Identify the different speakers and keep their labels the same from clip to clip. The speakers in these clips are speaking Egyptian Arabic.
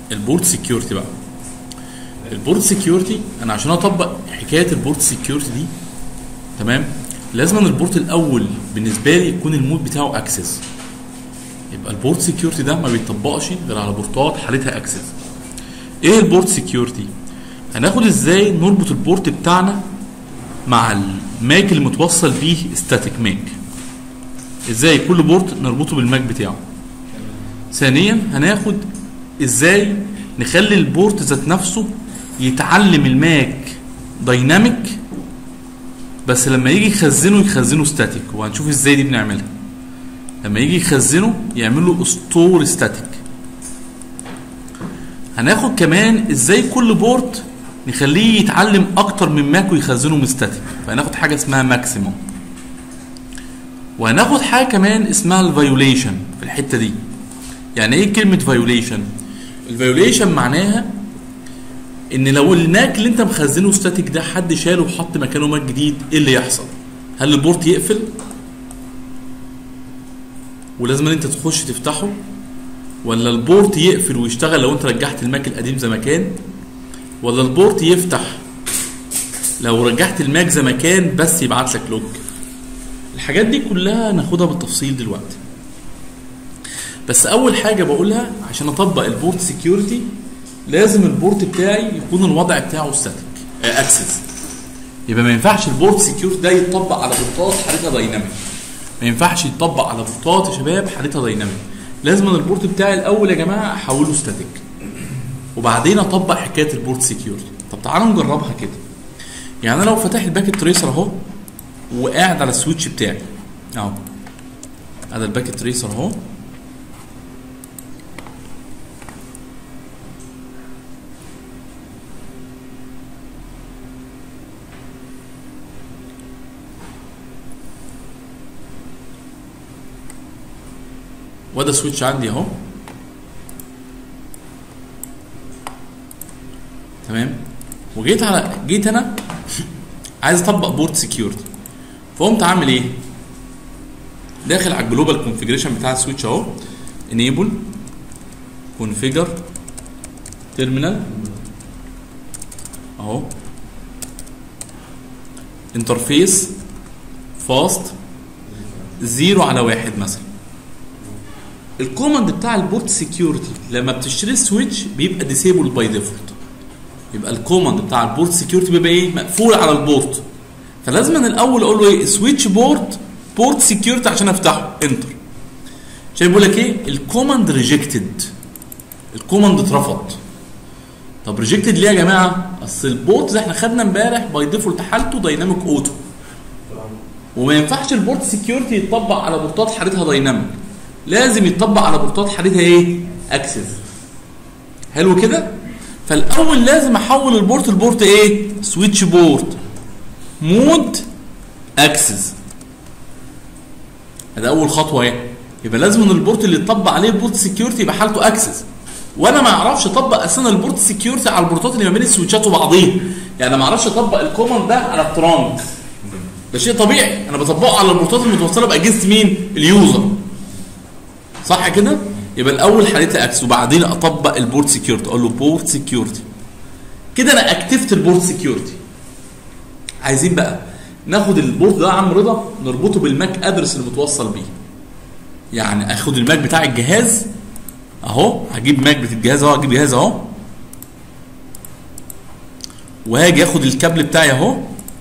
Speaker 1: البورت سكيورتي بقى البورت سكيورتي انا عشان اطبق حكايه البورت سكيورتي دي تمام لازم أن البورت الاول بالنسبه لي يكون المود بتاعه اكسس يبقى البورت سكيورتي ده ما بيطبقش غير على بورتات حالتها اكسس ايه البورت سكيورتي هناخد ازاي نربط البورت بتاعنا مع الماك اللي متوصل بيه ستاتيك ماك ازاي كل بورت نربطه بالماك بتاعه ثانيا هناخد ازاي نخلي البورت ذات نفسه يتعلم الماك دايناميك بس لما يجي يخزنه يخزنه ستاتيك وهنشوف ازاي دي بنعملها لما يجي يخزنه يعمل له ستور ستاتيك هناخد كمان ازاي كل بورت نخليه يتعلم اكتر من ماك ويخزنه من ستاتيك فهناخد حاجه اسمها ماكسيموم وهناخد حاجه كمان اسمها الفايوليشن في الحته دي يعني ايه كلمه فايوليشن الفايوليشن معناها ان لو الماك اللي انت مخزنه ستاتيك ده حد شاله وحط مكانه ماك جديد ايه اللي يحصل هل البورت يقفل ولازم ان انت تخش تفتحه ولا البورت يقفل ويشتغل لو انت رجعت الماك القديم زي ما كان ولا البورت يفتح لو رجعت الماك زي ما كان بس يبعت لك لوج الحاجات دي كلها ناخدها بالتفصيل دلوقتي بس اول حاجه بقولها عشان اطبق البورت سكيورتي لازم البورت بتاعي يكون الوضع بتاعه ستاتيك اكسس يبقى ما ينفعش البورت سكيورتي ده يتطبق على بورتات حالتها دايناميك ما ينفعش يتطبق على بورتات يا شباب حالتها دايناميك لازم أن البورت بتاعي الاول يا جماعه احوله ستاتيك وبعدين اطبق حكايه البورت سكيورتي طب تعالوا نجربها كده يعني انا لو فاتح الباكت تريسر اهو وقاعد على السويتش بتاعي اهو هذا الباكت تريسر اهو وده سويتش عندي اهو تمام وجيت على جيت انا عايز اطبق بورت سكيورتي فقمت عامل ايه داخل على الجلوبال كونفيجريشن بتاع السويتش اهو انيبل كونفيجر تيرمينال اهو انترفيس فاست زيرو على واحد مثلا الكوماند بتاع البورت سكيورتي لما بتشتري السويتش بيبقى ديسيبل باي ديفولت يبقى الكوماند بتاع البورت سكيورتي بيبقى ايه مقفول على البورت فلازم انا الاول اقول له ايه سويتش بورت بورت سكيورتي عشان افتحه انتر شايف بيقول لك ايه الكوماند ريجكتد الكوماند اترفض طب ريجكتد ليه يا جماعه اصل البورت زي احنا خدنا امبارح باي ديفولت حالته دايناميك اوتو وما ينفعش البورت سكيورتي يتطبق على بورتات حالتها دايناميك لازم يتطبق على بورتات حالتها ايه اكسس حلو كده فالاول لازم احول البورت البورت ايه سويتش بورت مود اكسس ده اول خطوه اهي يبقى لازم ان البورت اللي يتطبق عليه البورت سكيورتي يبقى حالته اكسس وانا ما اعرفش اطبق اساسا البورت سكيورتي على البورتات اللي ما بين السويتشات وبعضيها يعني ما اعرفش اطبق الكوماند ده على الترانك ده شيء طبيعي انا بطبقه على البورتات المتوصله باجهزه مين اليوزر صح كده يبقى الاول حالتها اكس وبعدين اطبق البورت سكيورتي اقول له بورت سكيورتي كده انا اكتفت البورت سكيورتي عايزين بقى ناخد البورت ده يا عم رضا نربطه بالماك ادرس اللي متوصل بيه يعني اخد الماك بتاع الجهاز اهو هجيب ماك بتاع الجهاز اهو هجيب جهاز اهو وهاجي اخد الكابل بتاعي اهو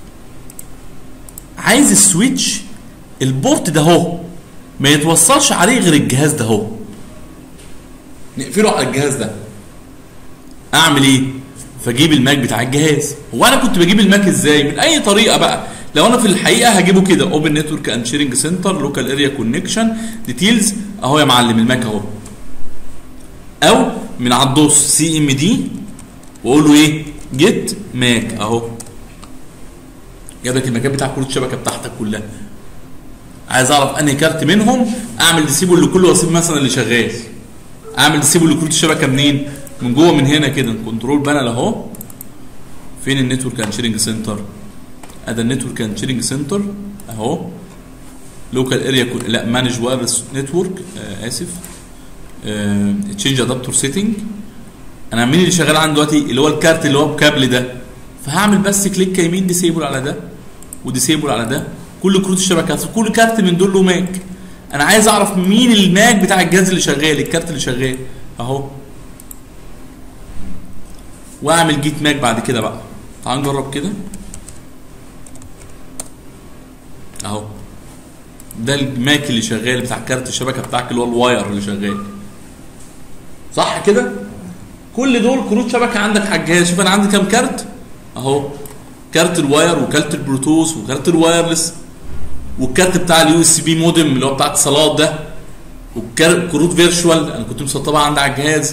Speaker 1: عايز السويتش البورت ده اهو ما يتوصلش عليه غير الجهاز ده اهو نقفله على الجهاز ده اعمل ايه فاجيب الماك بتاع الجهاز هو انا كنت بجيب الماك ازاي من اي طريقه بقى لو انا في الحقيقه هجيبه كده اوبن نتورك اند شيرنج سنتر لوكال اريا كونكشن ديتيلز اهو يا معلم الماك اهو او من على الدوس سي ام دي واقول له ايه جيت ماك اهو جاب لك المكان بتاع كروت الشبكه بتاعتك كلها عايز اعرف انهي كارت منهم اعمل ديسيبل لكله واسيب مثلا اللي شغال اعمل ديسيبل لكروت الشبكه منين من جوه من هنا كده كنترول بانل اهو فين النتورك اند شيرنج سنتر ادي النتورك اند شيرنج سنتر اهو لوكال اريا لا مانج وايرلس نتورك اسف تشينج ادابتور سيتنج انا مين اللي شغال عندي دلوقتي اللي هو الكارت اللي هو بكابل ده فهعمل بس كليك يمين ديسيبل على ده وديسيبل على ده كل كروت الشبكات كل كارت من دول له ماك انا عايز اعرف مين الماك بتاع الجهاز اللي شغال الكارت اللي شغال اهو واعمل جيت ماك بعد كده بقى تعال نجرب كده اهو ده الماك اللي شغال بتاع كارت الشبكه بتاعك اللي هو الواير اللي شغال صح كده كل دول كروت شبكه عندك على الجهاز شوف انا عندي كام كارت اهو كارت الواير وكارت البلوتوث وكارت الوايرلس والكارت بتاع اليو اس بي مودم اللي هو بتاع اتصالات ده وكروت فيرشوال انا كنت مسطبها عندي على الجهاز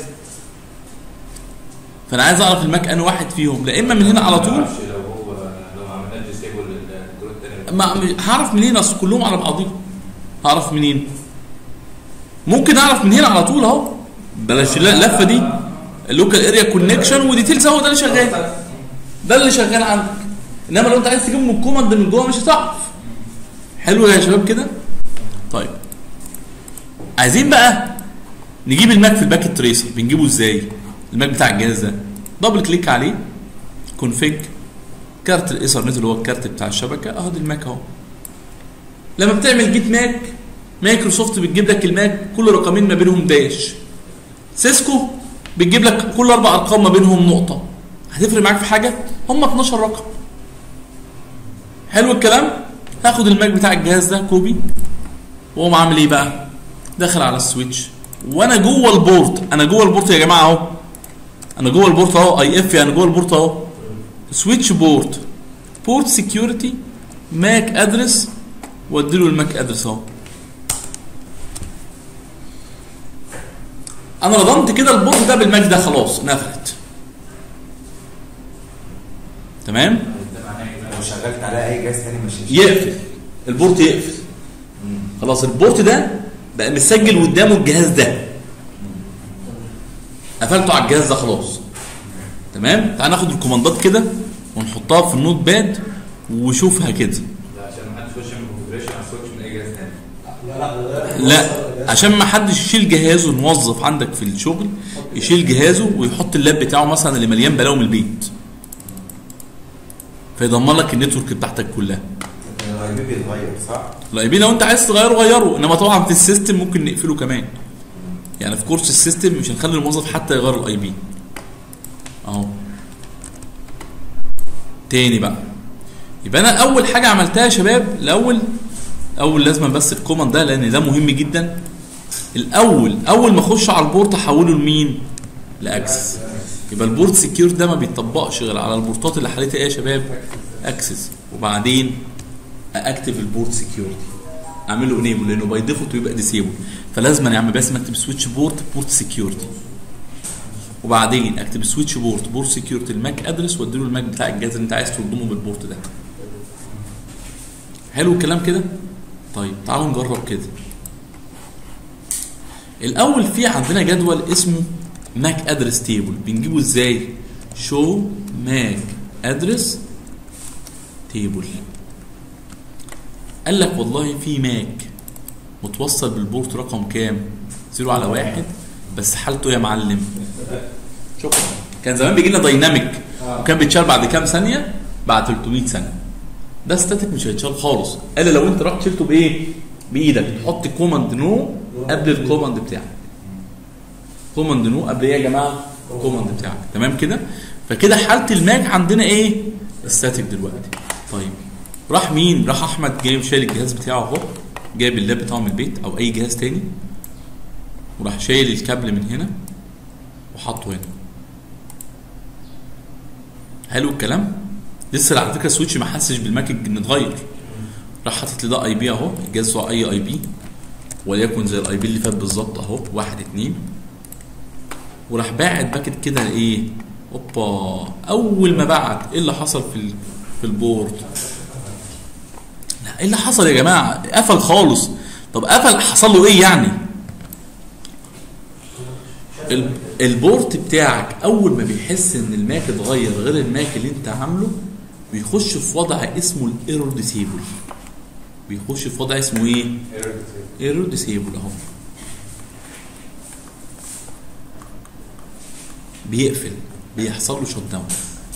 Speaker 1: فانا عايز اعرف الماك انهي واحد فيهم لا اما من هنا على طول
Speaker 2: معرفش لو هو لو ما عملناش ديسيبل للكروت التانية
Speaker 1: ما مش- هعرف منين اصل كلهم على بعضهم هعرف منين ممكن اعرف من هنا على طول اهو بلاش اللفه دي اللوكال اريا كونكشن وديتيلز هو ده اللي شغال ده اللي شغال عندك انما لو انت عايز تجيبه من الكوماند من جوه مش هتعرف حلو يا شباب كده طيب عايزين بقى نجيب الماك في الباكت تريسر بنجيبه ازاي الماك بتاع الجهاز ده دبل كليك عليه كونفيج كارت الايثرنت اللي هو الكارت بتاع الشبكه اهو دي الماك اهو لما بتعمل جيت ماك مايكروسوفت بتجيب لك الماك كل رقمين ما بينهم داش سيسكو بتجيب لك كل اربع ارقام ما بينهم نقطه هتفرق معاك في حاجه هم 12 رقم حلو الكلام هاخد الماك بتاع الجهاز ده كوبي واقوم عامل ايه بقى داخل على السويتش وانا جوه البورت انا جوه البورت يا جماعه اهو انا جوه البورت اهو اي اف يعني جوه البورت اهو سويتش بورت بورت سكيورتي ماك ادرس واديله الماك ادرس اهو انا رضمت كده البورت ده بالماك ده خلاص نفخت تمام
Speaker 2: ده معناه ايه بقى؟
Speaker 3: لو شغلت على اي جهاز تاني مش هيشتغل.
Speaker 1: يقفل البورت يقفل خلاص البورت ده بقى مسجل قدامه الجهاز ده قفلته على الجهاز ده خلاص تمام تعال ناخد الكوماندات كده ونحطها في النوت باد وشوفها كده
Speaker 2: ده عشان ما حدش يخش يعمل كونفجريشن على السويتش من اي جهاز تاني
Speaker 1: لا عشان ما حدش يشيل جهازه موظف عندك في الشغل يشيل جهازه ويحط اللاب بتاعه مثلا اللي مليان بلاوي من البيت فيدمر لك النتورك بتاعتك كلها
Speaker 3: الاي بي بيتغير صح؟
Speaker 1: الاي بي لو انت عايز تغيره غيره انما طبعا في السيستم ممكن نقفله كمان يعني في كورس السيستم مش هنخلي الموظف حتى يغير الاي بي اهو تاني بقى يبقى انا اول حاجه عملتها يا شباب الاول اول لازم بس الكوماند ده لان ده مهم جدا الاول اول ما اخش على البورت احوله لمين لاكسس يبقى البورت سكيور ده ما بيطبقش غير على البورتات اللي حالتها ايه يا شباب اكسس وبعدين اكتف البورت سكيورتي اعمل له انيبل لانه باي ديفولت بيبقى ديسيبل فلازم يا عم باسم اكتب سويتش بورت بورت سكيورتي وبعدين اكتب سويتش بورت بورت سكيورتي الماك ادرس وادي له الماك بتاع الجهاز اللي انت عايز ترضمه بالبورت ده حلو الكلام كده طيب تعالوا نجرب كده الاول في عندنا جدول اسمه ماك ادرس تيبل بنجيبه ازاي شو ماك ادرس تيبل قال لك والله في ماك متوصل بالبورت رقم كام؟ زيرو على واحد بس حالته يا معلم شكرا كان زمان بيجي لنا دايناميك وكان بيتشال بعد كام ثانيه؟ بعد 300 ثانيه ده ستاتيك مش هيتشال خالص الا لو انت رحت شلته بايه؟ بايدك تحط كوماند نو قبل الكوماند بتاعك كوماند نو قبل ايه يا جماعه؟ الكوماند بتاعك تمام كده؟ فكده حاله الماك عندنا ايه؟ ستاتيك دلوقتي طيب راح مين؟ راح احمد جايب شايل الجهاز بتاعه اهو جايب اللاب بتاعه من البيت او اي جهاز تاني وراح شايل الكابل من هنا وحطه هنا حلو الكلام لسه على فكره السويتش ما حسش بالماك ان اتغير راح حاطط لي ده اي بي اهو الجهاز هو اي اي بي وليكن زي الاي بي اللي فات بالظبط اهو واحد اتنين وراح باعت باكت كده ايه اوبا اول ما بعت ايه اللي حصل في ال- في البورد لا ايه اللي حصل يا جماعه قفل خالص طب قفل حصل له ايه يعني ال- البورت بتاعك اول ما بيحس ان الماك اتغير غير الماك اللي انت عامله بيخش في وضع اسمه الايرور ديسيبل بيخش في وضع اسمه ايه ايرور ديسيبل اهو بيقفل بيحصل له شوت داون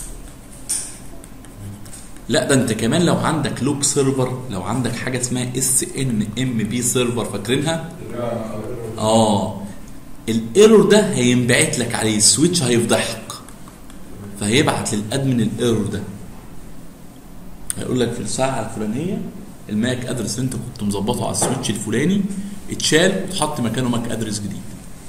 Speaker 1: لا ده انت كمان لو عندك لوك سيرفر لو عندك حاجه اسمها اس ان ام بي سيرفر فاكرينها اه الايرور ده هينبعت لك عليه السويتش هيفضحك فهيبعت للادمن الايرور ده هيقول لك في الساعه الفلانيه الماك ادرس اللي انت كنت مظبطه على السويتش الفلاني اتشال وتحط مكانه ماك ادرس جديد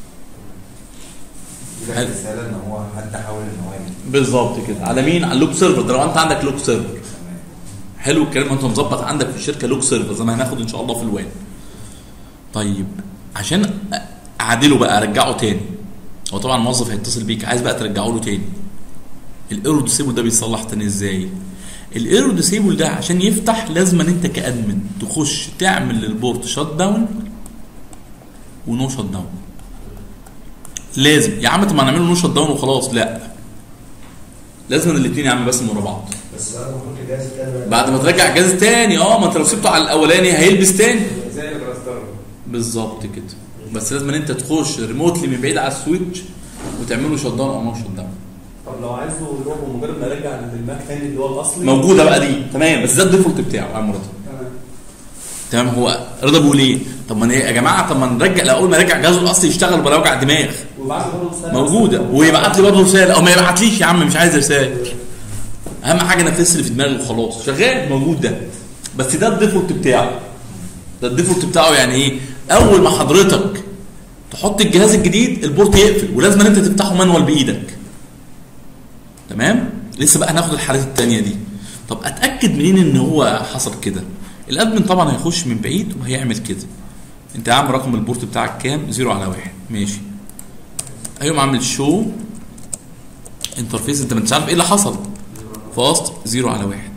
Speaker 3: يجيلك
Speaker 1: حلو.
Speaker 3: رساله ان هو حد حاول ان هو يعمل
Speaker 1: بالظبط كده على مين على اللوك سيرفر ده لو انت عندك لوك سيرفر
Speaker 3: تمام.
Speaker 1: حلو الكلام ما انت مظبط عندك في الشركه لوك سيرفر زي ما هناخد ان شاء الله في الوان طيب عشان اعدله بقى ارجعه تاني هو طبعا الموظف هيتصل بيك عايز بقى ترجعه له تاني الايرور ديسيبل ده بيتصلح تاني ازاي الايرور ديسيبل ده عشان يفتح لازم ان انت كادمن تخش تعمل للبورت شات داون ونو شات داون لازم يا عم طب ما نعمله نو شات داون وخلاص لا لازم الاثنين يا عم بس ورا بعض
Speaker 4: بس بعد ما احط الجهاز التاني
Speaker 1: بعد ما ترجع الجهاز تاني اه ما انت لو سبته على الاولاني هيلبس تاني
Speaker 2: زي البلاستر
Speaker 1: بالظبط كده بس لازم ان انت تخش ريموتلي من بعيد على السويتش وتعمله شت داون او نو شت داون
Speaker 5: طب لو عايزه يروح ومجرد ما يرجع للماك تاني اللي هو الاصلي
Speaker 1: موجوده بقى دي تمام بس ده الديفولت بتاعه يا عم رضا
Speaker 5: تمام
Speaker 1: تمام هو رضا بيقول ايه طب ما أنا إيه يا جماعه طب ما نرجع لا اول ما يرجع جهازه الاصلي يشتغل بلا وجع دماغ
Speaker 5: ويبعت لي برضه رساله
Speaker 1: موجوده ويبعت لي برضه رساله او ما يبعتليش يا عم مش عايز رساله اهم حاجه نفذ اللي في دماغي وخلاص شغال موجود ده بس ده الديفولت بتاعه ده الديفولت بتاعه يعني ايه اول ما حضرتك تحط الجهاز الجديد البورت يقفل ولازم ان انت تفتحه مانوال بايدك تمام لسه بقى هناخد الحالات التانية دي طب اتاكد منين ان هو حصل كده الادمن طبعا هيخش من بعيد وهيعمل كده انت يا عم رقم البورت بتاعك كام زيرو على واحد ماشي هيقوم عامل شو انترفيس انت مش عارف ايه اللي حصل فاست زيرو على واحد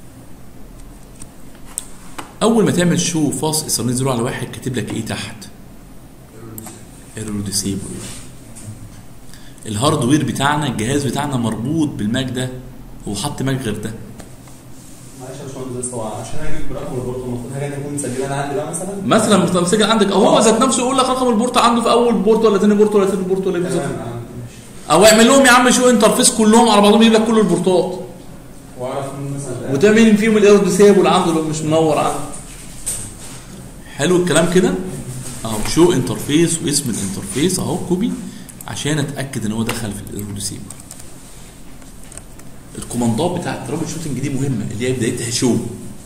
Speaker 1: اول ما تعمل شو فاست اسرائيل زيرو على واحد كاتب لك ايه تحت ايرور ديسيبل الهاردوير بتاعنا الجهاز بتاعنا مربوط بالماك ده هو حط ماك غير ده
Speaker 5: معلش يا باشمهندس بس هو عشان اجيب رقم البورت المفروض حاجه تكون مسجله انا عندي بقى مثلا
Speaker 1: مثلا مش مسجل عندك او هو ذات نفسه يقول لك رقم البورت عنده في اول بورت ولا تاني بورت ولا تالت بورت ولا إيه بالظبط
Speaker 5: تمام آه، ماشي
Speaker 1: او اعمل لهم يا عم شو انترفيس كلهم على بعضهم يجيب لك كل البورتات
Speaker 5: واعرف ان مثلا
Speaker 1: وتعمل مين فيهم الايرور ديسيبل عنده لو مش منور عنده حلو الكلام كده اهو شو انترفيس واسم الانترفيس اهو كوبي عشان اتاكد ان هو دخل في الايرور ديسيبل الكوماندات بتاعت الترابل شوتنج دي مهمه اللي هي بدايتها شو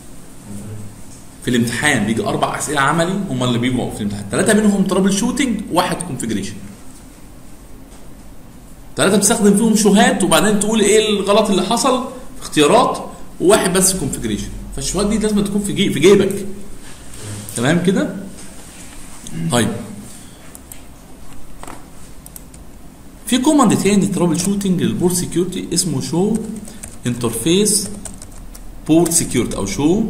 Speaker 1: في الامتحان بيجي اربع اسئله عملي هم اللي بيجوا في الامتحان ثلاثه منهم ترابل شوتنج واحد كونفجريشن ثلاثه بتستخدم فيهم شوهات وبعدين تقول ايه الغلط اللي حصل في اختيارات وواحد بس كونفجريشن فالشوهات دي لازم تكون في جي- في جيبك تمام كده طيب في كوماند تاني ترابل شوتنج للبورت سكيورتي اسمه شو انترفيس بورت سكيورتي او شو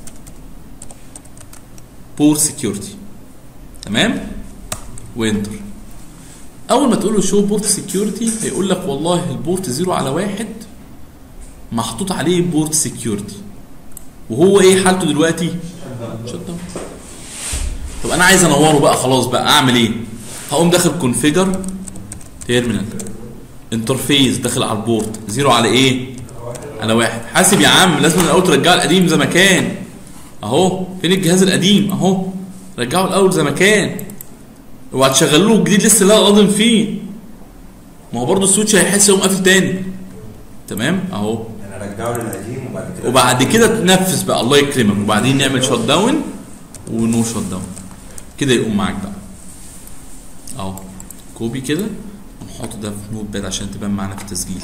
Speaker 1: بورت سكيورتي تمام وانتر اول ما تقول له شو بورت سكيورتي هيقول لك والله البورت زيرو على واحد محطوط عليه بورت سكيورتي وهو ايه حالته دلوقتي شت داون طب انا عايز انوره بقى خلاص بقى اعمل ايه هقوم داخل كونفيجر تيرمينال انترفيس داخل على البورت زيرو على ايه على واحد حاسب يا عم لازم الاول ترجعه القديم زي ما كان اهو فين الجهاز القديم اهو رجعه الاول زي ما كان اوعى تشغلوه الجديد لسه لا قاضم فيه ما هو برضه السويتش هيحس يقوم قافل تاني تمام اهو
Speaker 3: يعني رجعه للقديم وبعد كده
Speaker 1: وبعد كده تنفذ بقى الله يكرمك وبعدين نعمل شوت داون ونو شوت داون كده يقوم معاك بقى اهو كوبي كده ونحط ده في نوت باد عشان تبان معانا في التسجيل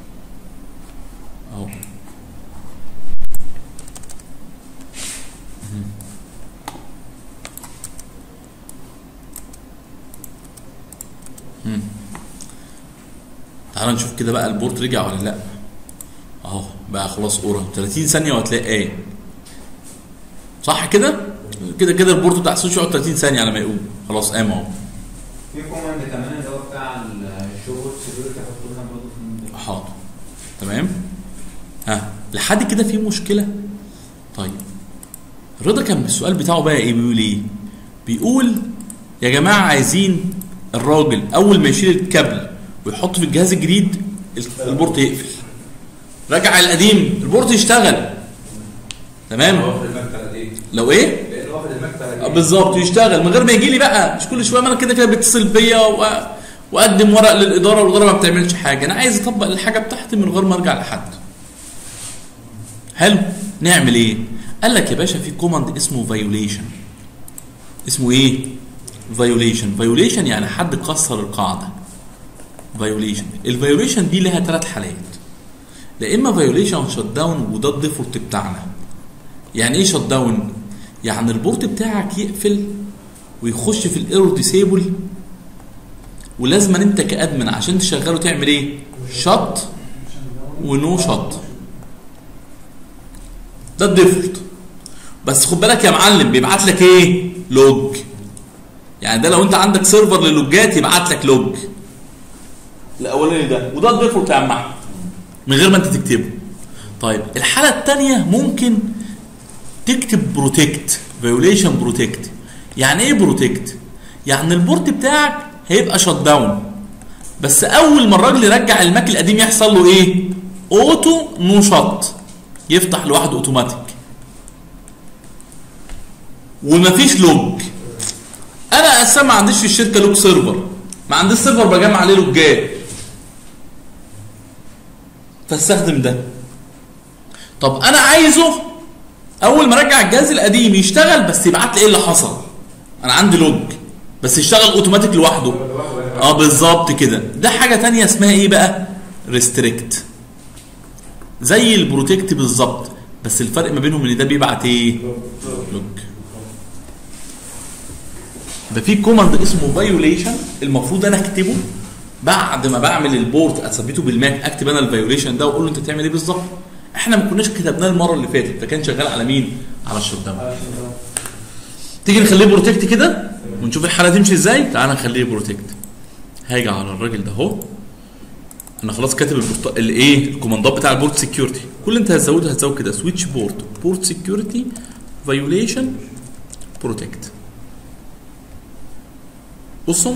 Speaker 1: اهو مهم. مم. تعال نشوف كده بقى البورت رجع ولا لا اهو بقى خلاص اورا 30 ثانيه وهتلاقي ايه صح كده كده كده البورت بتاع السويتش يقعد 30 ثانيه على ما يقوم خلاص قام اهو
Speaker 2: في كوماند كمان اللي هو بتاع الشو سكيورتي حطوا لنا برضه في ال-
Speaker 1: حاضر تمام ها لحد كده في مشكله طيب رضا كان السؤال بتاعه بقى ايه بيقول ايه بيقول يا جماعه عايزين الراجل اول ما يشيل الكابل ويحط في الجهاز الجديد البورت يقفل رجع القديم البورت يشتغل تمام
Speaker 2: واخد المكتب قد ايه؟
Speaker 1: لو ايه
Speaker 2: لان واخد المكتب قد
Speaker 1: آه،
Speaker 2: ايه؟
Speaker 1: بالظبط يشتغل من غير ما يجي لي بقى مش كل شويه ما انا كده كده بيتصل بيا و... واقدم ورق للاداره والاداره ما بتعملش حاجه انا عايز اطبق الحاجه بتاعتي من غير ما ارجع لحد حلو نعمل ايه قال لك يا باشا في كوماند اسمه فايوليشن اسمه ايه فايوليشن فايوليشن يعني حد كسر القاعده فايوليشن الفايوليشن دي لها ثلاث حالات لا اما فايوليشن شت داون وده الديفولت بتاعنا يعني ايه شت داون يعني البورت بتاعك يقفل ويخش في الايرور ديسيبل ولازم انت كادمن عشان تشغله تعمل ايه شط ونو شط ده الديفولت بس خد بالك يا معلم بيبعت لك ايه لوج يعني ده لو انت عندك سيرفر للوجات يبعت لك لوج الاولاني ده وده الديفولت يا عم احمد من غير ما انت تكتبه طيب الحاله الثانيه ممكن تكتب بروتكت فيوليشن بروتكت يعني ايه بروتكت يعني البورت بتاعك هيبقى شت داون بس اول ما الراجل يرجع الماك القديم يحصل له ايه اوتو نو شط يفتح لوحده اوتوماتيك ومفيش لوج انا اساسا ما عنديش في الشركه لوج سيرفر ما عنديش سيرفر بجمع عليه لوجات فاستخدم ده طب انا عايزه اول ما ارجع الجهاز القديم يشتغل بس يبعت لي ايه اللي حصل انا عندي لوج بس يشتغل اوتوماتيك لوحده اه بالظبط كده ده حاجه تانية اسمها ايه بقى ريستريكت زي البروتكت بالظبط بس الفرق ما بينهم ان ده بيبعت ايه لوج ده في كوماند اسمه فايوليشن المفروض انا اكتبه بعد ما بعمل البورت اثبته بالماك اكتب انا الفايوليشن ده واقول له انت بتعمل ايه بالظبط احنا ما كناش كتبناه المره اللي فاتت ده كان شغال على مين على الشوت داون تيجي نخليه بروتكت كده ونشوف الحاله تمشي ازاي تعال نخليه بروتكت هاجي على الراجل ده اهو انا خلاص كاتب البورت الايه الكوماندات بتاع البورت سكيورتي كل اللي انت هتزوده هتزود كده سويتش بورت بورت سكيورتي فايوليشن بروتكت بصوا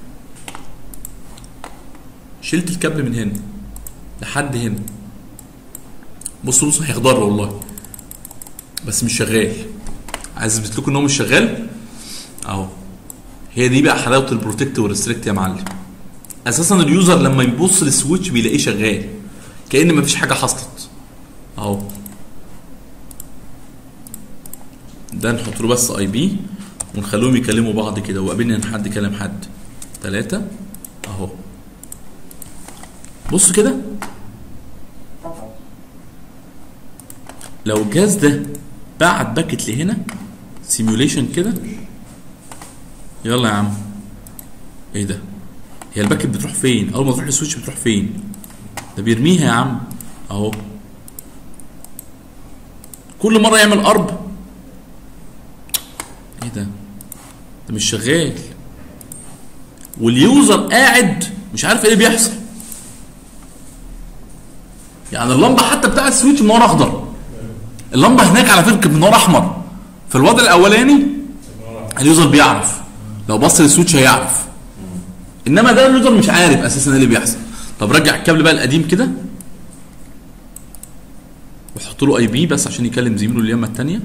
Speaker 1: شلت الكابل من هنا لحد هنا بصوا بصوا هيخضر والله بس مش شغال عايز اثبت لكم ان هو مش شغال اهو هي دي بقى حلاوه البروتكت والريستريكت يا معلم اساسا اليوزر لما يبص للسويتش بيلاقيه شغال كان مفيش حاجه حصلت اهو ده نحط له بس اي بي ونخليهم يكلموا بعض كده وقابلنا ان حد كلم حد ثلاثة اهو بص كده لو الجهاز ده بعت باكت لهنا سيميوليشن كده يلا يا عم ايه ده هي الباكت بتروح فين اول ما تروح للسويتش بتروح فين ده بيرميها يا عم اهو كل مره يعمل ارب ايه ده ده مش شغال واليوزر قاعد مش عارف ايه اللي بيحصل يعني اللمبه حتى بتاع السويتش منور اخضر اللمبه هناك على فكره منور احمر في الوضع الاولاني اليوزر بيعرف لو بص للسويتش هيعرف انما ده اليوزر مش عارف اساسا ايه اللي بيحصل طب رجع الكابل بقى القديم كده وحط له اي بي بس عشان يكلم زميله اليمه الثانيه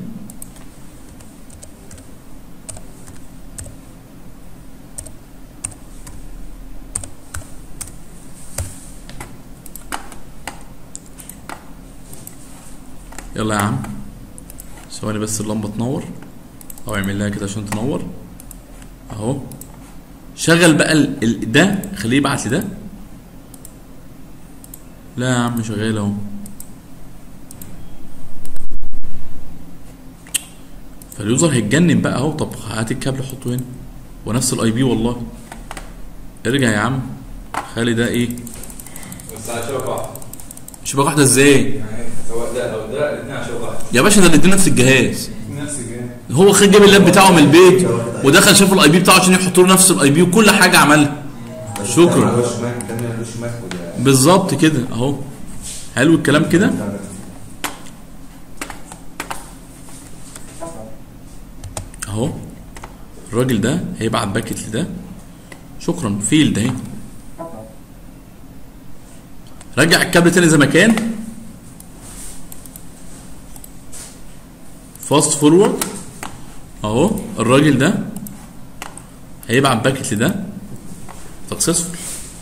Speaker 1: يلا يا عم ثواني بس اللمبه تنور او اعمل لها كده عشان تنور اهو شغل بقى ال... ال... ده خليه يبعت لي ده لا يا عم شغال اهو فاليوزر هيتجنن بقى اهو طب هات الكابل حطه هنا ونفس الاي بي والله ارجع يا عم خلي ده ايه
Speaker 2: بس على شبكه واحده
Speaker 1: شبكه واحده ازاي
Speaker 2: يعني سواء ده او ده الاثنين على شبكه واحده
Speaker 1: يا باشا ده الاتنين نفس الجهاز
Speaker 2: نفس الجهاز
Speaker 1: هو خد جاب اللاب بتاعه من البيت ودخل شاف الاي بي بتاعه عشان يحط له نفس الاي بي وكل حاجه عملها شكرا.
Speaker 3: ملوش ماك ده ملوش ماك وده
Speaker 1: بالظبط كده اهو حلو الكلام كده اهو الراجل ده هيبعت باكت لده شكرا فيلد اهي رجع الكابل تاني زي ما كان فاست فورورد اهو الراجل ده هيبعت باكت لده سكسسفول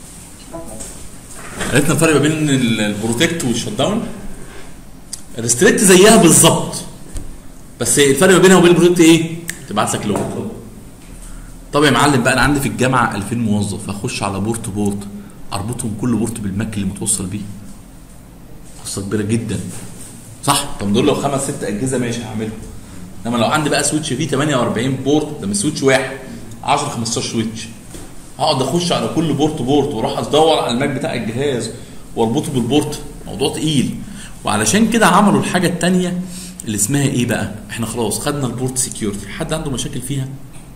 Speaker 1: عرفنا الفرق ما بين ال- البروتكت والشت داون الريستريكت زيها بالظبط بس الفرق ما بينها وبين البروتكت ايه؟ تبعت لك لوج طب يا معلم بقى انا عندي في الجامعه 2000 موظف اخش على بورت بورت اربطهم كل بورت بالماك اللي متوصل بيه قصه كبيره جدا صح طب دول لو خمس ست اجهزه ماشي هعملهم انما لو عندي بقى سويتش فيه 48 بورت ده مش سويتش واحد 10 15 سويتش هقعد اخش على كل بورت بورت واروح ادور على الماك بتاع الجهاز واربطه بالبورت موضوع تقيل وعلشان كده عملوا الحاجه الثانيه اللي اسمها ايه بقى احنا خلاص خدنا البورت سكيورتي حد عنده مشاكل فيها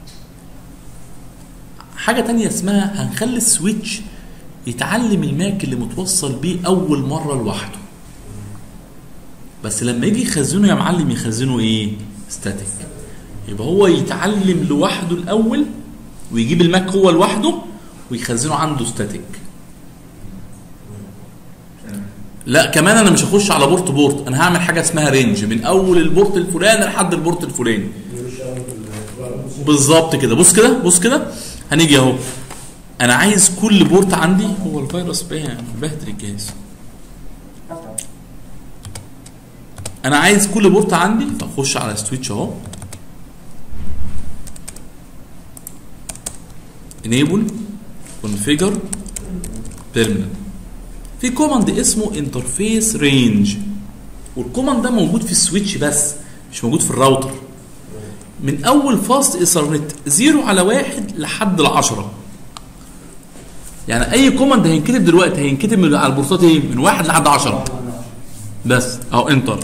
Speaker 1: حاجه تانية اسمها هنخلي السويتش يتعلم الماك اللي متوصل بيه اول مره لوحده بس لما يجي يخزنه يا معلم يخزنه ايه ستاتيك يبقى هو يتعلم لوحده الاول ويجيب الماك هو لوحده ويخزنه عنده ستاتيك لا كمان انا مش هخش على بورت بورت انا هعمل حاجه اسمها رينج من اول البورت الفلاني لحد البورت الفلاني بالظبط كده بص كده بص كده هنيجي اهو انا عايز كل بورت عندي هو الفيروس بقى بهدل الجهاز انا عايز كل بورت عندي فاخش على سويتش اهو enable configure terminal في كوماند اسمه انترفيس رينج والكوماند ده موجود في السويتش بس مش موجود في الراوتر من اول فاست ايثرنت زيرو على واحد لحد العشرة يعني اي كوماند هينكتب دلوقتي هينكتب من على البورتات ايه من واحد لحد عشرة بس اهو انتر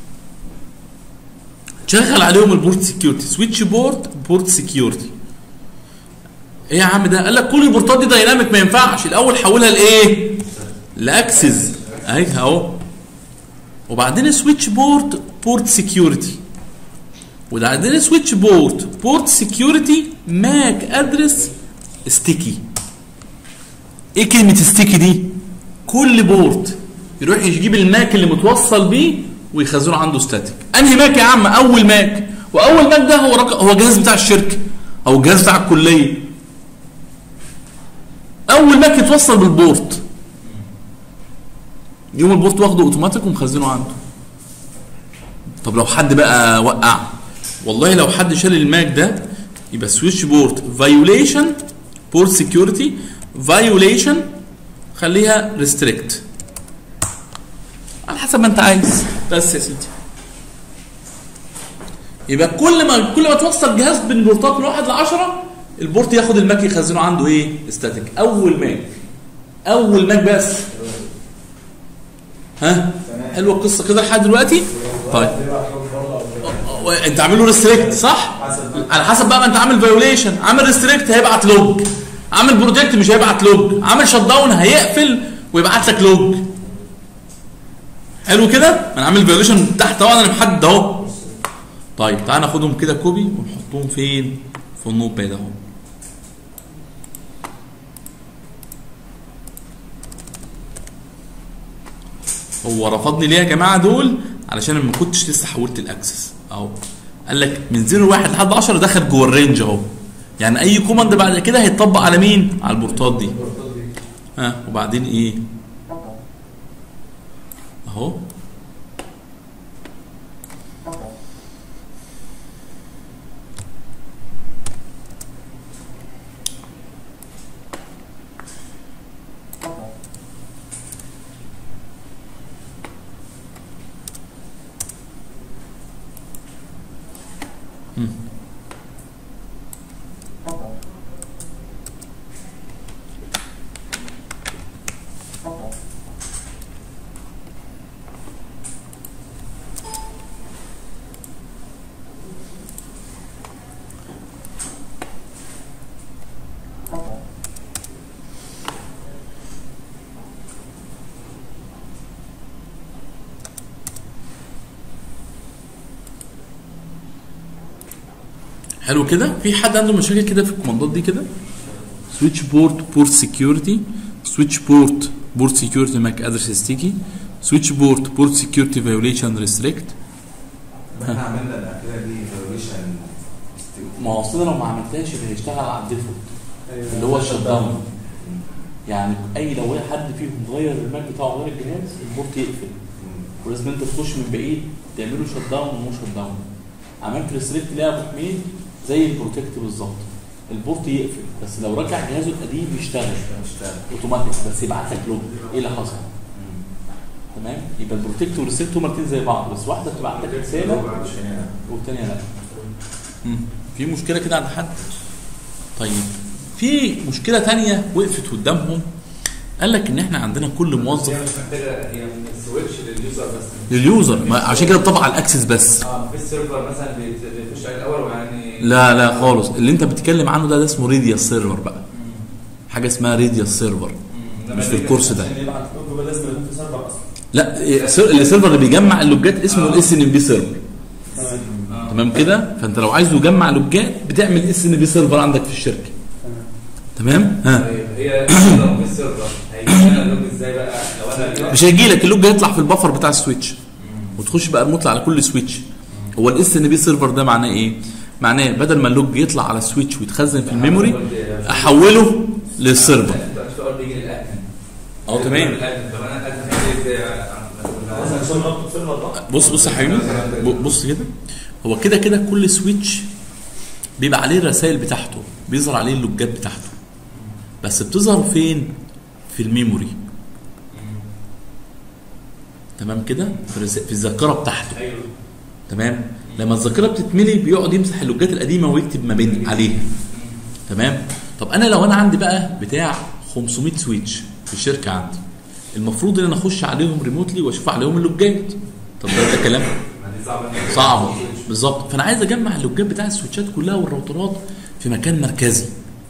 Speaker 1: شغل عليهم البورت سكيورتي سويتش بورت بورت سكيورتي ايه يا عم ده قال لك كل البورتات دي دايناميك ما ينفعش الاول حولها لايه لاكسس اهي اهو وبعدين سويتش بورت بورت سكيورتي وبعدين سويتش بورت بورت سكيورتي ماك ادرس ستيكي ايه كلمه ستيكي دي كل بورت يروح يجيب الماك اللي متوصل بيه ويخزنه عنده ستاتيك انهي ماك يا عم اول ماك واول ماك ده هو رق... هو الجهاز بتاع الشركه او الجهاز بتاع الكليه اول ماك يتوصل بالبورت يوم البورت واخده اوتوماتيك ومخزنه عنده طب لو حد بقى وقع والله لو حد شال الماك ده يبقى سويتش بورت فايوليشن بورت سكيورتي فايوليشن خليها ريستريكت على حسب ما انت عايز بس يا سيدي يبقى كل ما كل ما توصل جهاز بين بورتات من واحد ل 10 البورت ياخد الماك يخزنه عنده ايه؟ ستاتيك اول ماك اول ماك بس ها حلوه القصه كده لحد دلوقتي طيب انت عامل له ريستريكت صح على حسب بقى ما انت عامل فايوليشن عامل ريستريكت هيبعت لوج عامل بروتكت مش هيبعت لوج عامل شت داون هيقفل ويبعت لك لوج حلو كده انا عامل فايوليشن تحت اهو انا محدد اهو طيب تعال ناخدهم كده كوبي ونحطهم فين في النوت باد اهو هو رفضني ليه يا جماعه دول علشان أنا ما كنتش لسه حولت الاكسس اهو قال لك من 0 1 لحد 10 دخل جوه الرينج اهو يعني اي كوماند بعد كده هيتطبق على مين على البورتات دي ها وبعدين ايه اهو حلو كده في حد عنده مشاكل كده في الكوماندات دي كده سويتش بورت بورت سكيورتي سويتش بورت بورت سكيورتي ماك ادرس ستيكي سويتش بورت بورت سكيورتي فيوليشن ريستريكت
Speaker 3: احنا عملنا الاخيره دي فيوليشن
Speaker 1: ما هو اصل لو ما عملتهاش يبقى هيشتغل على الديفولت
Speaker 5: أيوة.
Speaker 1: اللي هو الشت داون يعني اي لو أي حد فيهم غير الماك بتاعه غير الجهاز البورت يقفل ولازم انت تخش من بعيد تعمله شت داون ومو شت داون عملت ريستريكت ليها ابو حميد زي البروتكت بالظبط البورت يقفل بس لو رجع جهازه القديم يشتغل
Speaker 3: اشتغل
Speaker 1: اوتوماتيك بس يبعت لك لوج ايه اللي حصل تمام يبقى البروتكت والريسيت هما الاثنين زي بعض بس واحده بتبعت لك رساله والثانيه لا في مشكله كده عند حد طيب في مشكله تانية وقفت قدامهم قال لك ان احنا عندنا كل موظف
Speaker 2: هي مش محتاجه هي من السويتش لليوزر بس
Speaker 1: لليوزر ما عشان كده طبع على الاكسس بس
Speaker 2: اه في السيرفر مثلا بيت- بيخش عليه الاول ويعني
Speaker 1: لا لا خالص اللي انت بتتكلم عنه ده, ده اسمه ريديوس سيرفر بقى حاجه اسمها ريديوس سيرفر مش في الكورس ده
Speaker 5: عشان يبعت لوج يبقى لازم يكون في سيرفر اصلا
Speaker 1: لا إيه، سير- السيرفر اللي بيجمع اللوجات اسمه الاس ان بي سيرفر
Speaker 5: تمام
Speaker 1: تمام كده فانت لو عايزه يجمع لوجات بتعمل اس ان بي سيرفر عندك في الشركه
Speaker 5: تمام
Speaker 1: تمام ها
Speaker 2: طيب هي لو في السيرفر هيجي لنا اللوج ازاي بقى لو انا
Speaker 1: مش هيجي لك اللوج هيطلع في البفر بتاع السويتش وتخش بقى المطلع على كل سويتش هو الاس ان بي سيرفر ده معناه ايه معناه بدل ما اللوج يطلع على السويتش ويتخزن في الميموري احوله للسيرفر
Speaker 2: السؤال بيجي للادمن
Speaker 1: اه تمام
Speaker 2: الادمن طب انا الادمن هيجي ازاي
Speaker 5: مثلا عشان نربط سيرفر بقى
Speaker 1: بص بص يا حبيبي ب- بص كده هو كده كده كل سويتش بيبقى عليه الرسائل بتاعته بيظهر عليه اللوجات بتاعته بس بتظهر فين في الميموري تمام كده في, الرس- في الذاكره بتاعته
Speaker 2: ايوه
Speaker 1: تمام لما الذاكره بتتملي بيقعد يمسح اللوجات القديمه ويكتب ما بين عليها تمام طب انا لو انا عندي بقى بتاع 500 سويتش في الشركه عندي المفروض ان انا اخش عليهم ريموتلي واشوف عليهم اللوجات طب ده, ده كلام
Speaker 2: ما دي صعبه
Speaker 1: صعبه بالظبط فانا عايز اجمع اللوجات بتاع السويتشات كلها والراوترات في مكان مركزي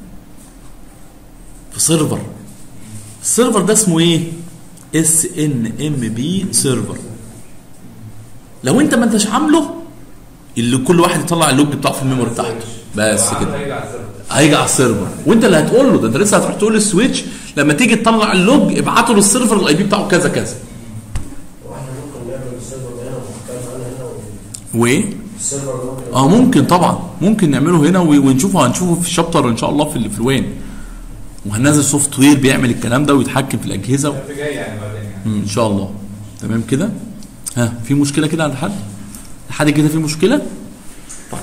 Speaker 1: في سيرفر السيرفر ده اسمه ايه اس ان ام بي سيرفر لو انت ما انتش عامله اللي كل واحد يطلع اللوج بتاعه في الميموري بتاعته بس كده
Speaker 2: هيجي على السيرفر
Speaker 1: هيجي على السيرفر وانت اللي هتقول له ده انت لسه هتروح تقول للسويتش لما تيجي تطلع اللوج ابعته للسيرفر الاي بي بتاعه كذا كذا
Speaker 4: واحنا ممكن نعمل السيرفر ده هنا ونتكلم عنه هنا
Speaker 1: وايه
Speaker 4: والسيرفر ده ممكن
Speaker 1: اه ممكن طبعا ممكن نعمله هنا و- ونشوفه هنشوفه في الشابتر ان شاء الله في اللي في الوين وهننزل سوفت وير بيعمل الكلام ده ويتحكم في الاجهزه و...
Speaker 2: في جاي يعني بعدين يعني
Speaker 1: مم، ان شاء الله تمام كده ها في مشكله كده عند حد حد كده في مشكله طيب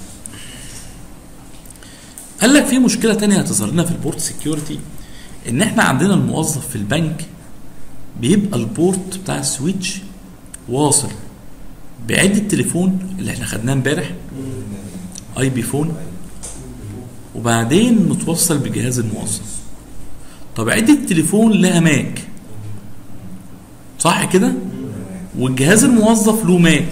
Speaker 1: قال لك في مشكله تانية هتظهر لنا في البورت سكيورتي ان احنا عندنا الموظف في البنك بيبقى البورت بتاع السويتش واصل بعده تليفون اللي احنا خدناه امبارح اي بي فون وبعدين متوصل بجهاز الموظف طب عده التليفون لها ماك صح كده والجهاز الموظف له ماك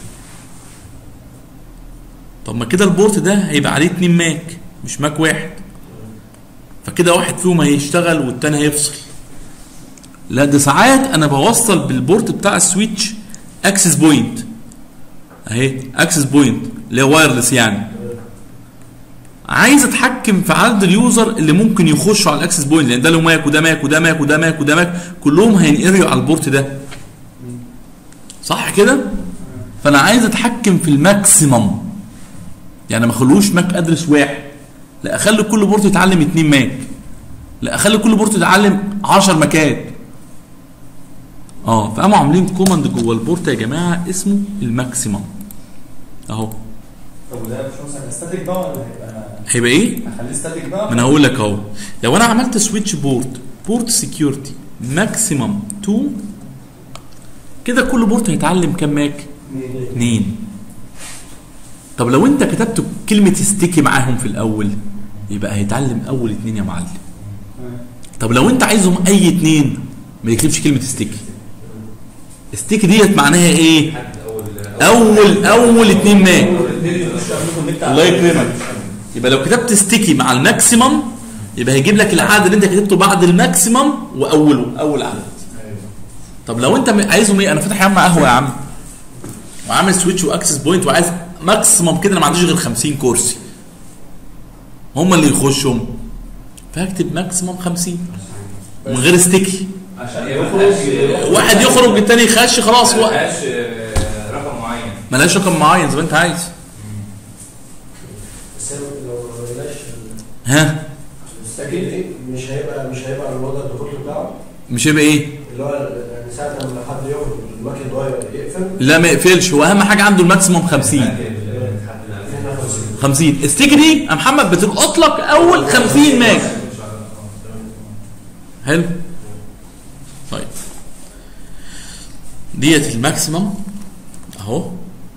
Speaker 1: طب ما كده البورت ده هيبقى عليه اتنين ماك مش ماك واحد فكده واحد فيهم هيشتغل والتاني هيفصل لا ده ساعات انا بوصل بالبورت بتاع السويتش اكسس بوينت اهي اكسس بوينت اللي هي وايرلس يعني عايز اتحكم في عدد اليوزر اللي ممكن يخشوا على الاكسس بوينت لان ده له ماك وده ماك وده ماك وده ماك وده ماك كلهم هينقروا على البورت ده صح كده فانا عايز اتحكم في الماكسيمم يعني ما اخلوش ماك ادرس واحد لا اخلي كل بورت يتعلم اتنين ماك لا اخلي كل بورت يتعلم 10 ماكات اه فقاموا عاملين كوماند جوه البورت يا جماعه اسمه الماكسيمم اهو
Speaker 5: طب وده مش مثلا ستاتيك بقى ولا هيبقى
Speaker 1: هيبقى ايه
Speaker 5: اخليه ستاتيك بقى
Speaker 1: ما انا هقول لك اهو لو انا عملت سويتش بورت بورت سكيورتي ماكسيمم 2 كده كل بورت هيتعلم كام ماك؟ اثنين طب لو انت كتبت كلمة ستيكي معاهم في الأول يبقى هيتعلم أول اتنين يا معلم طب لو انت عايزهم أي اتنين ما يكتبش كلمة ستيكي ستيكي ديت معناها ايه؟
Speaker 2: حد اول
Speaker 1: أول أول اتنين ماك
Speaker 5: الاثنين يخشوا يعملوا كونكت
Speaker 1: الله يكرمك يبقى لو كتبت ستيكي مع الماكسيمم يبقى هيجيب لك العدد اللي انت كتبته بعد الماكسيمم واوله اول عدد طب لو انت م- عايزهم ايه انا فاتح يا عم قهوه يا عم وعامل سويتش واكسس بوينت وعايز ماكسيمم كده انا ما عنديش غير 50 كرسي هم اللي يخشوا فهكتب ماكسيمم 50 من غير ستيكي
Speaker 5: عشان
Speaker 2: هي ما
Speaker 5: يخرج
Speaker 2: فيهاش-
Speaker 1: واحد يخرج التاني يخش خلاص هو
Speaker 2: ملهاش آه، رقم معين
Speaker 1: ملهاش رقم معين زي ما انت عايز
Speaker 4: بس هي لو ما بلاش
Speaker 1: ها
Speaker 4: اكيد مش هيبقى مش هيبقى الوضع الديفولت بتاعه
Speaker 1: مش هيبقى ايه
Speaker 4: اللي هو يعني ساعه لما حد يخرج المكن ده يقفل
Speaker 1: لا ما يقفلش هو اهم حاجه عنده الماكسيموم 50 50 الستيك دي يا محمد بتلقط لك اول 50 ماج حلو طيب ديت الماكسيمم اهو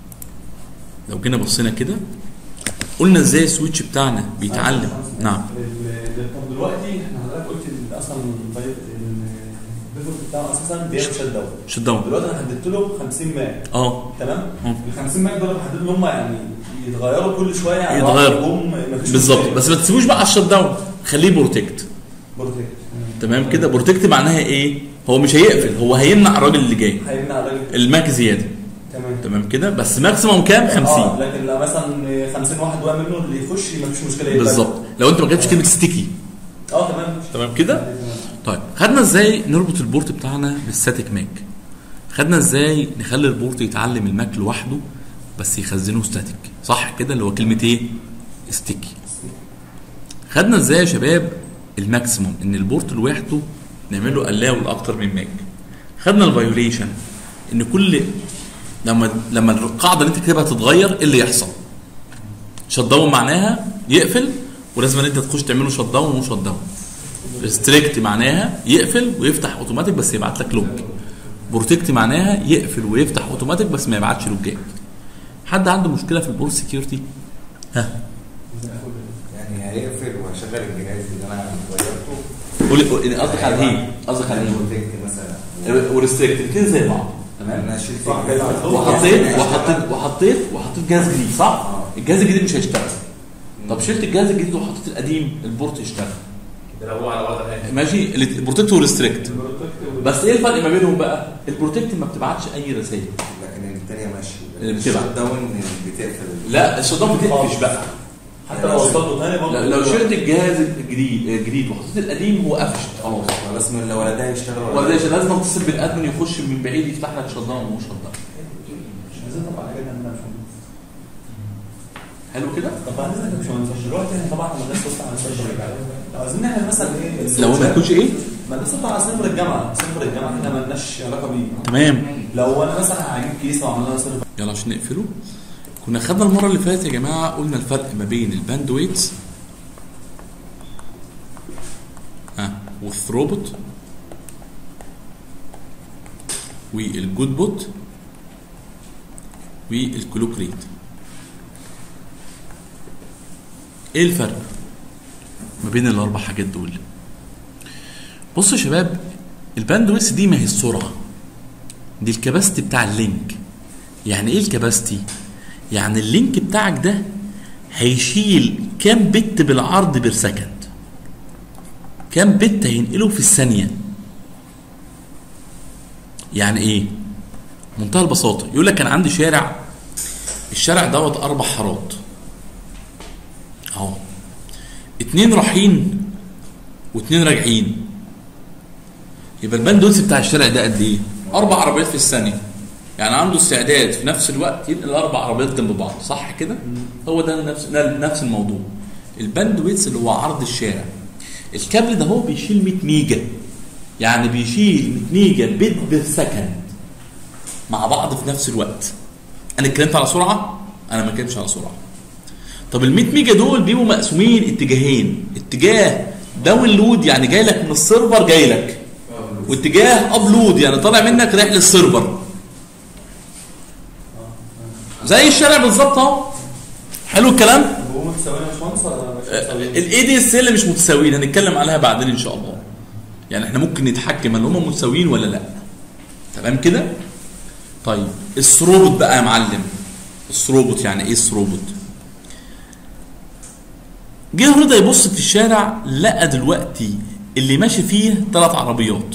Speaker 1: لو جينا بصينا كده قلنا ازاي السويتش بتاعنا بيتعلم نعم
Speaker 5: ال- طب دلوقتي احنا حضرتك قلت ان اصلا طيب الديفولت بتاعه اساسا بيعمل شت داون
Speaker 1: شت داون
Speaker 5: دلوقتي انا حددت له 50 ماج
Speaker 1: اه
Speaker 5: تمام
Speaker 1: مم.
Speaker 5: ال 50 ماج دول بحدد لهم يعني يتغيروا كل شويه يعني
Speaker 1: يتغيروا.
Speaker 5: هم مفيش
Speaker 1: بالظبط
Speaker 5: مشكلة.
Speaker 1: بس ما تسيبوش بقى على الشت داون خليه بروتكت
Speaker 5: بروتكت
Speaker 1: تمام كده بروتكت معناها ايه هو مش هيقفل هو هيمنع الراجل اللي جاي
Speaker 5: هيمنع الراجل
Speaker 1: الماك زياده
Speaker 5: تمام
Speaker 1: تمام كده بس ماكسيموم كام
Speaker 5: اه
Speaker 1: 50
Speaker 5: لكن لو مثلا 50 واحد وقع منه اللي يخش مفيش مشكله يقبل.
Speaker 1: بالظبط لو انت ما جبتش كلمه ستيكي
Speaker 5: اه تمام
Speaker 1: تمام كده طيب خدنا ازاي نربط البورت بتاعنا بالستاتيك ماك خدنا ازاي نخلي البورت يتعلم الماك لوحده بس يخزنه ستاتيك صح كده اللي هو كلمه ايه ستيكي خدنا ازاي يا شباب الماكسيموم ان البورت لوحده نعمل له الاو لاكتر من ماك خدنا الفايوليشن ان كل لما لما القاعده اللي انت كاتبها تتغير ايه اللي يحصل شت داون معناها يقفل ولازم ان انت تخش تعمل له شت داون ومش شت داون ريستريكت معناها يقفل ويفتح اوتوماتيك بس يبعت لك لوج بروتكت معناها يقفل ويفتح اوتوماتيك بس ما يبعتش لوجات حد عنده مشكله في البورت سكيورتي ها
Speaker 3: يعني هيقفل وهشغل الجهاز اللي انا غيرته
Speaker 1: قولي قولي- قصدك على ايه قصدك على ايه
Speaker 3: بروتكت مثلا
Speaker 1: وريستريكت الاثنين زي بعض تمام
Speaker 3: انا شلت
Speaker 5: صح
Speaker 3: الجهاز.
Speaker 5: كده.
Speaker 1: وحطيت وحطيت وحطيت وحطيت جهاز جديد صح
Speaker 3: آه.
Speaker 1: الجهاز الجديد مش هيشتغل طب شلت الجهاز الجديد وحطيت القديم البورت يشتغل
Speaker 2: ده لو هو على وضع تاني
Speaker 1: ماشي البروتكت والريستريكت بس ايه الفرق ما بينهم بقى البروتكت ما بتبعتش اي رسائل
Speaker 3: لكن الثانيه ماشي
Speaker 1: اللي بتبعت.
Speaker 3: الشت داون بتقفل
Speaker 1: لا الشطان بتقفش بقى
Speaker 5: حتى لو وصلته تاني برضه
Speaker 1: لو شلت الجهاز الجديد الجديد وحطيت القديم هو قفش خلاص
Speaker 3: خلاص من ولا ده يشتغل
Speaker 1: ولا ده لازم اتصل بالادمن يخش من بعيد يفتح لك شطان ومش شطان
Speaker 5: مش عايزين نطبق على كده انا مش مهندس.
Speaker 1: حلو كده
Speaker 5: طب عايزين نحن مش مهندس. دلوقتي احنا طبعا ما الناس بص على السيرفر لو عايزين نعمل مثلا ايه
Speaker 1: لو ما يكونش ايه
Speaker 5: ما الناس بص على سيرفر الجامعه سيرفر الجامعه احنا ما لناش علاقه بيه
Speaker 1: تمام
Speaker 5: لو انا مثلا هجيب كيس وعملنا سيرفر
Speaker 1: يلا عشان نقفله كنا خدنا المره اللي فاتت يا جماعه قلنا الفرق ما بين الباند ويتس ها والثروبوت والجود بوت والكلوك ريت ايه الفرق ما بين الاربع حاجات دول بصوا يا شباب الباند ويتس دي ما هي السرعه دي الكباستي بتاع اللينك يعني ايه الكباستي يعني اللينك بتاعك ده هيشيل كام بت بالعرض بير سكند كام بت هينقله في الثانيه يعني ايه منتهى البساطه يقول لك كان عندي شارع الشارع دوت اربع حارات اهو اتنين رايحين واتنين راجعين يبقى الباندوث بتاع الشارع ده قد ايه اربع عربيات في الثانيه يعني عنده استعداد في نفس الوقت ينقل اربع عربيات جنب بعض صح كده هو ده نفس ده نفس الموضوع الباند ويتس اللي هو عرض الشارع الكابل ده هو بيشيل 100 ميجا يعني بيشيل 100 ميجا بت بير سكند مع بعض في نفس الوقت انا اتكلمت على سرعه انا ما اتكلمتش على سرعه طب ال 100 ميجا دول بيبقوا مقسومين اتجاهين اتجاه داونلود يعني جاي لك من السيرفر جاي لك واتجاه ابلود يعني طالع منك رايح للسيرفر زي الشارع بالظبط اهو حلو الكلام
Speaker 5: هو متساويين يا باشمهندس ولا مش متساويين؟
Speaker 1: الاي دي اس اللي مش متساويين هنتكلم عليها بعدين ان شاء الله يعني احنا ممكن نتحكم هل هم متساويين ولا لا تمام كده طيب الثروبوت بقى يا معلم الثروبوت يعني ايه الثروبوت جه رضا يبص في الشارع لقى دلوقتي اللي ماشي فيه ثلاث عربيات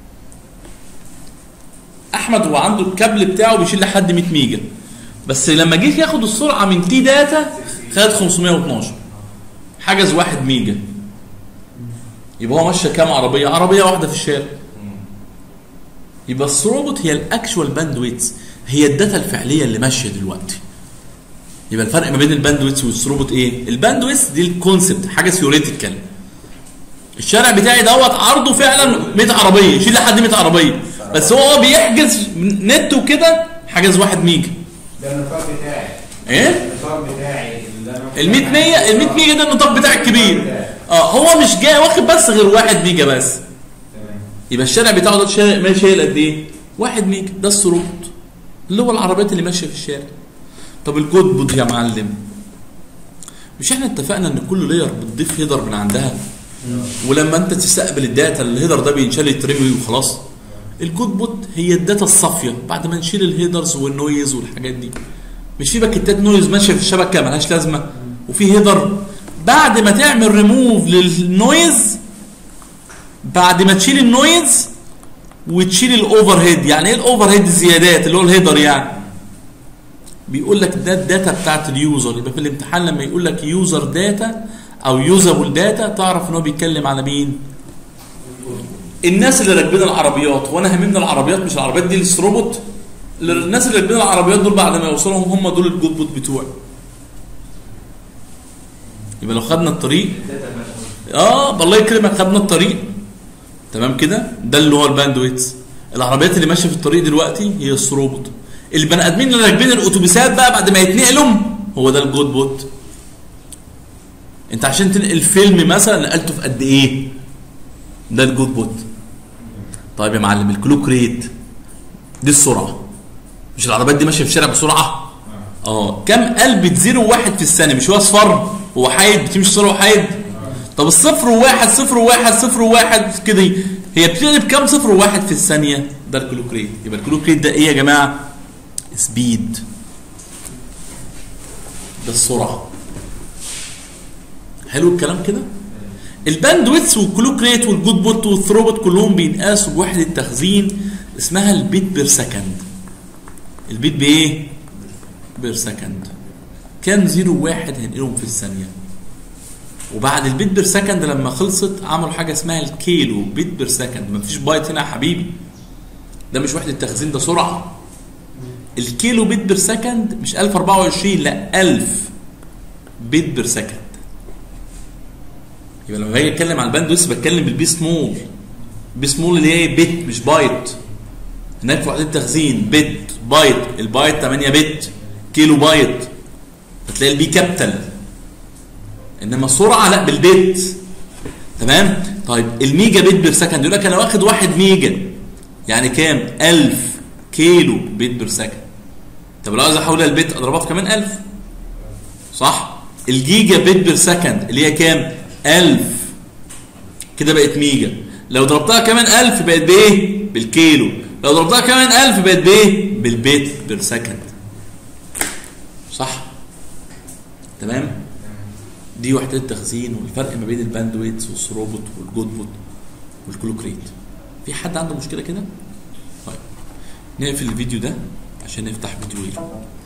Speaker 1: احمد هو عنده الكابل بتاعه بيشيل لحد 100 ميجا بس لما جه ياخد السرعه من تي داتا خد 512 حجز 1 ميجا يبقى هو ماشي كام عربيه عربيه واحده في الشارع يبقى الثروبوت هي الاكشوال باندويتس هي الداتا الفعليه اللي ماشيه دلوقتي يبقى الفرق ما بين الباندويتس والثروبوت ايه الباندويتس دي الكونسبت حاجه ثيوريتيكال الشارع بتاعي دوت عرضه فعلا 100 عربيه يشيل لحد 100 عربيه بس هو بيحجز نت وكده حجز 1 ميجا
Speaker 2: ده النطاق بتاعي
Speaker 1: ايه
Speaker 2: النطاق بتاعي اللي انا
Speaker 1: ال 100 ميجا ال 100 ميجا ده النطاق بتاعك كبير اه هو مش جاي واخد بس غير 1 ميجا بس
Speaker 2: تمام
Speaker 1: يبقى الشارع بتاعه ده شا- ماشي شايل قد ايه 1 ميجا ده الثروبوت اللي هو العربيات اللي ماشيه في الشارع طب الجود بود يا معلم مش احنا اتفقنا ان كل لاير بتضيف هيدر من عندها ولما انت تستقبل الداتا الهيدر ده بينشال يترمي وخلاص الكود بوت هي الداتا الصافيه بعد ما نشيل الهيدرز والنويز والحاجات دي مش في باكيتات نويز ماشيه في الشبكه ملهاش لازمه وفي هيدر بعد ما تعمل ريموف للنويز بعد ما تشيل النويز وتشيل الاوفر هيد يعني ايه الاوفر هيد الزيادات اللي هو الهيدر يعني بيقول لك ده الداتا بتاعت اليوزر يبقى في الامتحان لما يقول لك يوزر داتا او يوزابل داتا تعرف ان هو بيتكلم على مين الناس اللي راكبين العربيات وانا هاممني العربيات مش العربيات دي الستروبوت الناس اللي راكبين العربيات دول بعد ما يوصلهم هم دول الجود بوت بتوعي يبقى لو خدنا الطريق اه الله يكرمك خدنا الطريق تمام كده ده اللي هو الباندويتس العربيات اللي ماشيه في الطريق دلوقتي هي الثروبوت البني ادمين اللي راكبين الاتوبيسات بقى بعد ما يتنقلوا هو ده الجود بوت انت عشان تنقل فيلم مثلا نقلته في قد ايه ده الجود بوت طيب يا معلم الكلوك ريت دي السرعه مش العربيات دي ماشيه في الشارع بسرعه اه كم قلب زيرو واحد في الثانيه مش هو اصفر هو حايد بتمشي صفر وحايد طب الصفر وواحد صفر وواحد صفر وواحد كده هي بتقلب كام صفر وواحد في الثانيه ده الكلوك ريت يبقى الكلوك ريت ده ايه يا جماعه سبيد ده السرعه حلو الكلام كده الباندويث والكلوك ريت والجود بوت والثروبوت كلهم بينقاسوا بوحده تخزين اسمها البيت بير سكند البيت بايه بير سكند كام زيرو واحد هنقلهم في الثانيه وبعد البيت بير سكند لما خلصت عملوا حاجه اسمها الكيلو بيت بير سكند مفيش بايت هنا يا حبيبي ده مش وحده تخزين ده سرعه الكيلو بيت بير سكند مش 1024 لا 1000 بيت بير سكند يبقى لما باجي اتكلم على الباندويث بتكلم بالبي سمول بي سمول اللي هي بت مش بايت هناك في وحده تخزين بت بايت البايت 8 بت كيلو بايت هتلاقي البي كابيتال انما السرعه لا بالبت تمام طيب الميجا بت بير سكند يقول لك انا واخد 1 ميجا يعني كام 1000 كيلو بت بير سكند طب لو عايز احولها لبت اضربها في كمان 1000 صح الجيجا بت بير سكند اللي هي كام 1000 كده بقت ميجا لو ضربتها كمان 1000 بقت بايه بالكيلو لو ضربتها كمان 1000 بقت بايه بالبيت بير سكند صح تمام دي وحدات التخزين والفرق ما بين الباندويتس والثروبوت والجود بوت والكلوك ريت في حد عنده مشكله كده طيب نقفل الفيديو ده عشان نفتح فيديو غيره